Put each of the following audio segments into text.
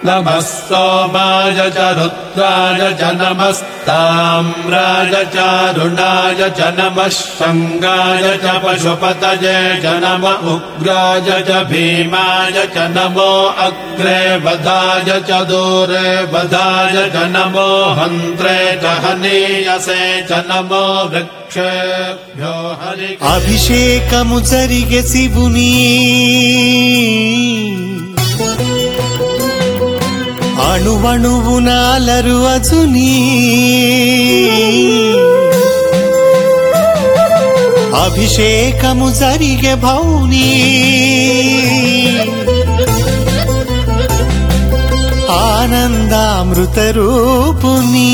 नमः सोमाय च रुद्राय च नमस्ताम्राय चारुणाय च नमः शङ्गाय च पशुपतये च नम उग्राय च भीमाय च नमो अग्रे वधाय च दूरे वधाय च नमो हन्त्रे च हनीयसे च नमो वृक्षेभ्यो हरि అభిషేకము జరిగే శివుని అణువణువునాలరు అజుని అభిషేకము జరిగే భౌని ఆనందామృత రూపుని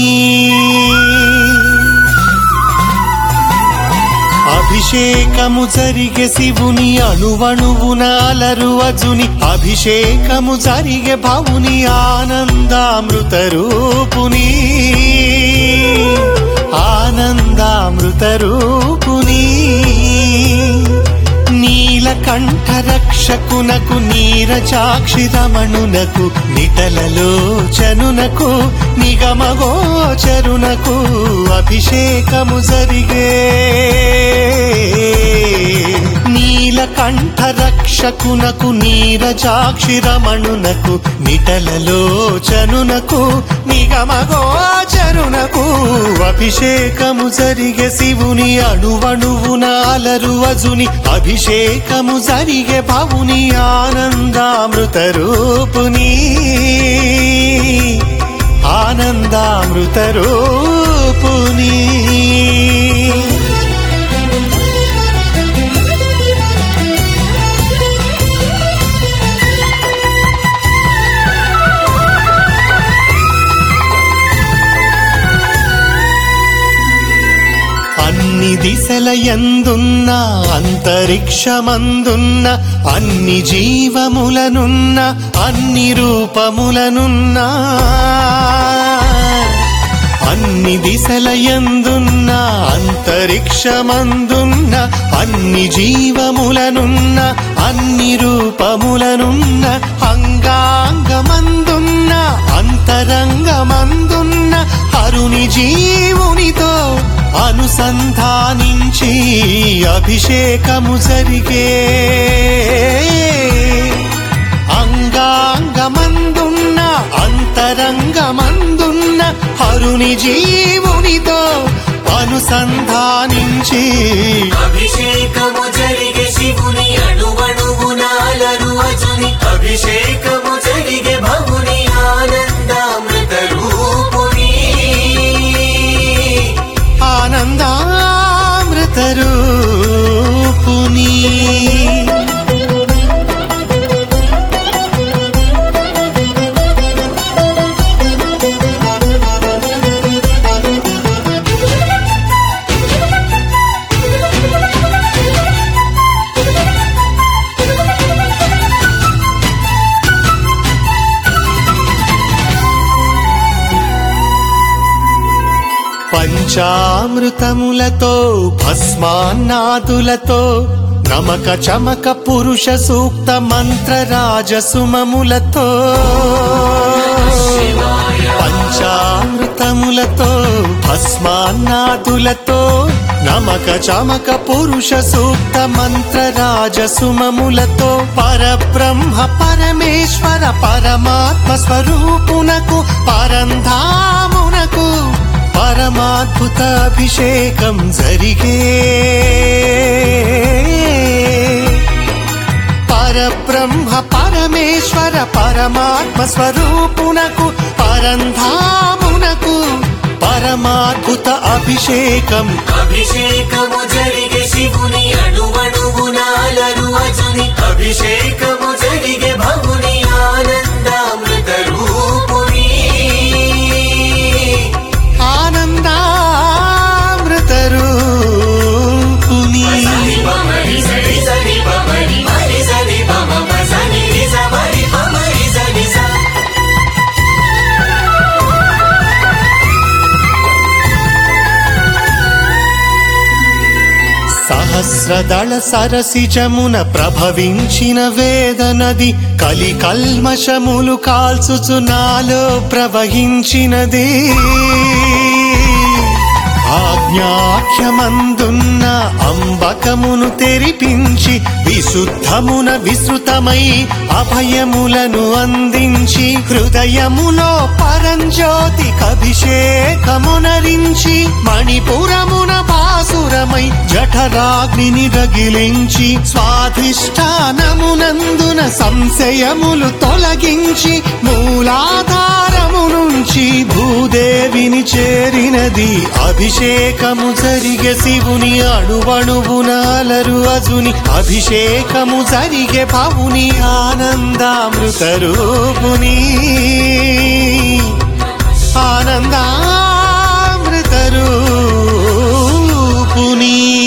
అభిషేకము జరిగే శివుని అణువణువునాలరు అజుని అభిషేకము జరిగే భవుని ఆనందామృత రూపుని ఆనందామృత రూపుని నీలకంఠ రక్షకునకు నీరచాక్షిరమణునకు నిటలలోచనునకు నిగమగోచరునకు అభిషేకము జరిగే నీలకంఠ రక్షకునకు నీరజాక్షిరమణునకు నిటలలోచనునకు నిగమగోచరునకు అభిషేకము జరిగే శివుని అణువణువునాలరు అజుని అభిషేకము జరిగే భవుని ఆనందామృత రూపుని ఆనందామృత రూపుని అన్ని దిశల ఎందున్న అంతరిక్షమందున్న అన్ని జీవములనున్న అన్ని రూపములనున్న అన్ని దిశల ఎందున్న అంతరిక్షమందున్న అన్ని జీవములనున్న అన్ని రూపములనున్న అంగాంగమందున్న అంతరంగమందున్న అరుని జీవునితో అనుసంధానించి అభిషేకము జరిగే అంగాంగమందున్న అంతరంగమందున్న హరుని జీవునితో అనుసంధానించి అభిషేకము జరిగే శివుని అణువణువునాలరు అజుని అభిషేకము జరిగే భవుని ఆనందామృత రూపుని ఆనందామృత రూపుని పంచామృతములతో భస్మాన్నాదులతో నమక చమక పురుష సూక్త మంత్ర రాజసుమములతో పంచామృతములతో భస్మాన్నాదులతో నమక చమక పురుష సూక్త మంత్ర రాజసుమములతో పరబ్రహ్మ పరమేశ్వర పరమాత్మ స్వరూపునకు పరంధామునకు పరమాద్భుత అభిషేకం జరిగే పరబ్రహ్మ పరమేశ్వర పరమాత్మ స్వరూపునకు పరంధామునకు పరమాద్భుత అభిషేకం అభిషేకము జరిగే శివుని అణువణువునాలరు అజుని అభిషేకము జరిగే భవుని ఆనందామృత రూపుని ఆనందామృత రూపుని పమరి సరి సరి పమరి మరి సరి పమ సని రిస మరి పమరి సని స సహస్ర సహస్రదళ సరసిజమున ప్రభవించిన వేద నది కలి కల్మషములు కాల్చుచు నాలో ప్రవహించినది ఆజ్ఞాఖ్యమందున్న అంబకమును తెరిపించి విశుద్ధమున విస్తృతమై అభయములను అందించి హృదయములో పరంజ్యోతి అభిషేకమునరించి మణిపురమున బాసురమై జఠరాగ్నిని రగిలించి స్వాధిష్టానమునందున సంశయములు తొలగించి మూలాధారము నుంచి భూదేవిని చేరినది అభిషేకము జరిగే శివుని అణువణువున అలరు అజుని అభిషేకము జరిగే భవుని ఆనందామృత రూపుని ఆనందామృత రూపుని